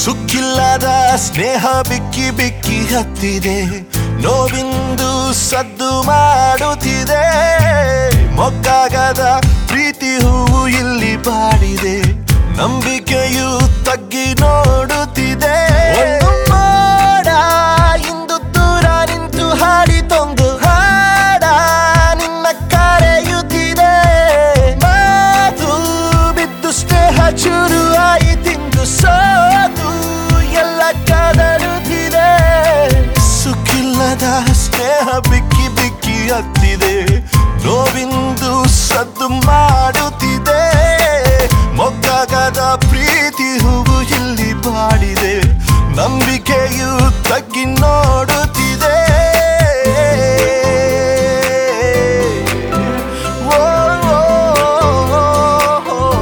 ಸುಕ್ಕಿಲ್ಲದ ಸ್ನೇಹ ಬಿಕ್ಕಿ ಬಿಕ್ಕಿ ಹತ್ತಿದೆ ನೋವಿಂದು ಸದ್ದು ಮಾಡುತ್ತಿದೆ ಮೊಗ್ಗಾಗದ ಪ್ರೀತಿ ಹೂವು ಇಲ್ಲಿ ಬಾಡಿದೆ ನಂಬಿಕೆಯು ತಗ್ಗಿ ನೋಡುತ್ತಿದೆ ಒಂದು ಮೋಡ ಇಂದು ದೂರ ನಿಂತು ಹಾಡಿತೊಂದು ಹಾಡ ನಿನ್ನ ಕರೆಯುತ್ತಿದೆ ಮಾತು ಬಿದ್ದು ಸ್ನೇಹ ಚೂರು ಆಯಿತಿಂದು ಸೋತು ಎಲ್ಲ ಕದಡುತ್ತಿದೆ ಸುಖಿಲ್ಲದ ಸ್ನೇಹ ಬಿಕ್ಕಿ ಬಿಕ್ಕಿ ಹತ್ತಿದೆ ನೋವಿಂದು ಸದ್ದು ಮಾಡುತ್ತಿದೆ ಮೊಗ್ಗಾಗದ ಪ್ರೀತಿ ಹೂವು ಇಲ್ಲಿ ಬಾಡಿದೆ ನಂಬಿಕೆಯು ತಗ್ಗಿ ನೋಡುತ್ತಿದೆ ಓ, ಓ, ಓ, ಓ.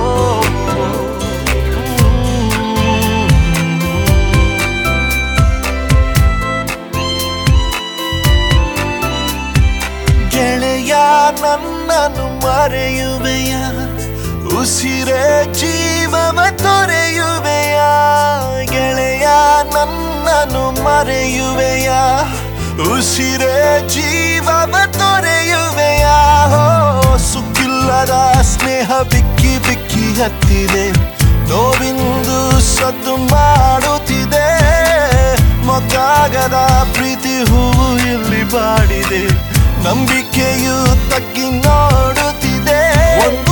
ಗೆಳೆಯ ನನ್ನನ್ನು ಮರೆಯುವೆಯ ಉಸಿರೇ ಜೀವವ ತೊರೆಯುವೆಯ ಗೆಳೆಯ ನನ್ನನ್ನು ಮರೆಯುವೆಯ ಉಸಿರೇ ಜೀವವ ತೊರೆಯುವೆಯ ಹೋ ಸುಕ್ಕಿಲ್ಲದ ಸ್ನೇಹ ಬಿಕ್ಕಿ ಬಿಕ್ಕಿ ಹತ್ತಿದೆ ನೋವಿಂದು ಸದ್ದು ಮಾಡುತ್ತಿದೆ ಮೊಗ್ಗಾಗದ ಪ್ರೀತಿ ಹೂವು ಇಲ್ಲಿ ಬಾಡಿದೆ ನಂಬಿಕೆಯು ತಗ್ಗಿ ನೋಡುತ್ತಿದೆ ಒಂದು